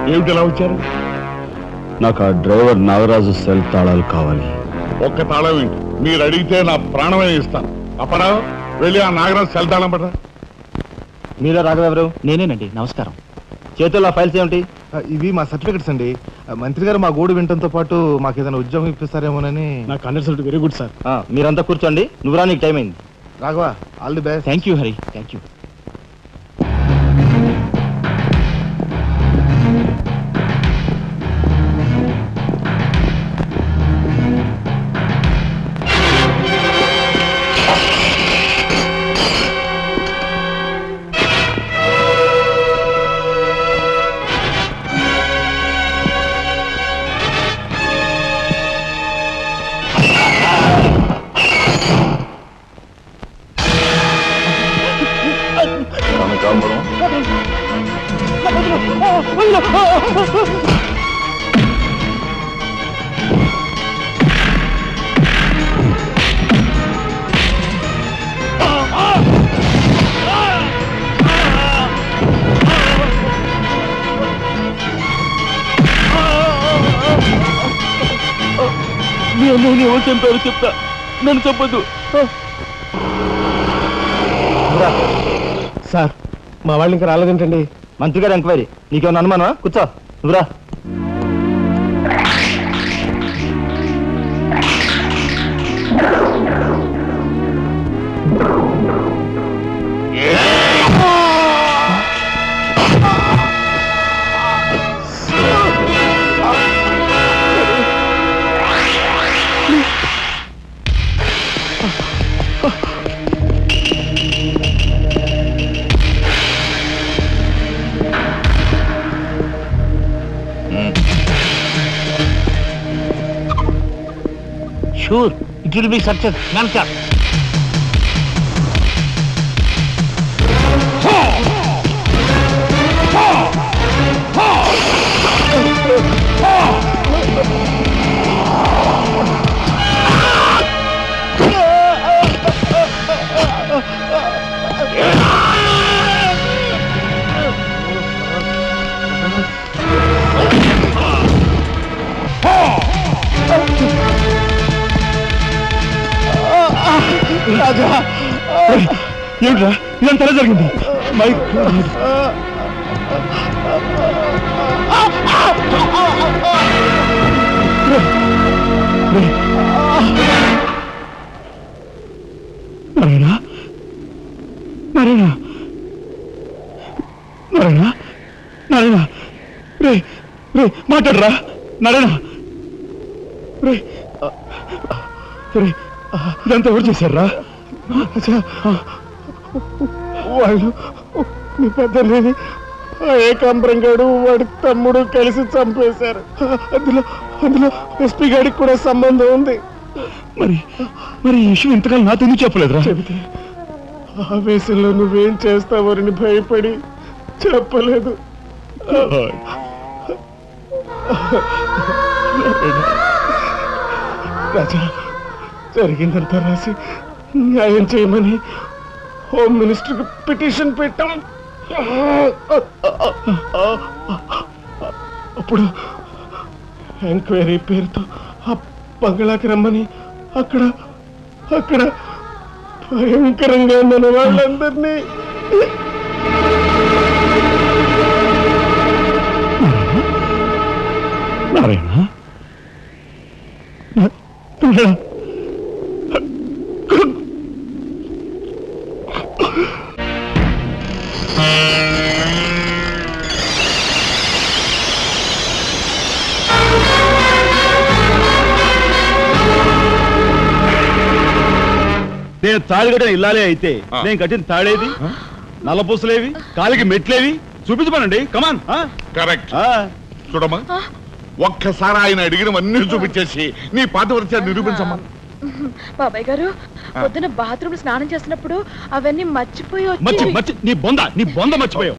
ఏమిటి ఎలా వచ్చారు నాకు ఆ డ్రైవర్ నాగరాజు సెల్ తాళాలు కావాలి ఒక్క తాళం ఏంటి మీరు అడిగితే నా ప్రాణమే ఇస్తాను అపరావు వెళ్ళి ఆ నాగరాజు సెల్ తాళం పడరా మీరే రాఘవ ఎవరు నేనేనండి నమస్కారం చేతుల్లో ఫైల్స్ ఏమిటి ఆ, ఇవి మా సర్టిఫికెట్స్ అండి ఆ, మంత్రి గారు మా గోడు వినటంతో పాటు మాకు ఏదైనా ఉద్యోగం ఇప్పిస్తారేమోనని నా కన్సల్ట్ వెరీ గుడ్ సార్ ఆ, మీరంతా కూర్చోండి నువ్వు రా నీకు టైం అయింది Raghava all the best thank you Hari thank you Kanakambaram నేను ఎవరు చంపారో చెప్తా నన్ను చెప్పొద్దు సార్ మా వాళ్ళు ఇంకా రాలేదేంటండి మంత్రి గారు ఎంక్వైరీ నీకేమన్నా అనుమానమా కూర్చో నువ్వురా sure it will be success నన్సర్ ఏమిట్రా ఇదంతా ఎలా జరిగింది మై నారాయణ నారాయణ నారాయణ నారాయణ రే రే మాట్లాడరా నారాయణ రే రే ఇదంతా ఎవరు చేశారా వాళ్ళు మీ పెద్దలేని ఆ ఏకాంబరం గాడు వాడి తమ్ముడు కలిసి చంపేశారు అందులో అందులో ఎస్పీ గాడికి కూడా సంబంధం ఉంది మరి మరి ఈ విషయం ఇంతకాలం నాతో ఎందుకు చెప్పలేదురా చెబితే ఆవేశంలో నువ్వేం చేస్తావని భయపడి చెప్పలేదు రాజా జరిగిందంతా రాసి న్యాయం చేయమని హోమ్ మినిస్టర్కి పిటిషన్ పెట్టాం అప్పుడు ఎంక్వైరీ పేరుతో ఆ బంగ్లాకి రమ్మని అక్కడ అక్కడ భయంకరంగా మన వాళ్ళందరినీ నారాయణ నా- నారాయణ. నేను తాళి కట్టిన ఇల్లాలే అయితే ఆ. నేను కట్టిన తాళేది నల్లపూసలేవి కాలికి మెట్లేవి చూపించమనండి కమాన్ కరెక్ట్ చూడమ్మా ఒక్కసారి ఆయన అడిగినవన్నీ చూపించేసి నీ పాత వరిచారు నిరూపించమ్మా బాబాయ్ గారు పొద్దున బాత్రూమ్ స్నానం చేస్తున్నప్పుడు అవన్నీ మర్చిపోయి మర్చి వచ్చి మర్చి నీ బొంద నీ బొంద మర్చిపోయావు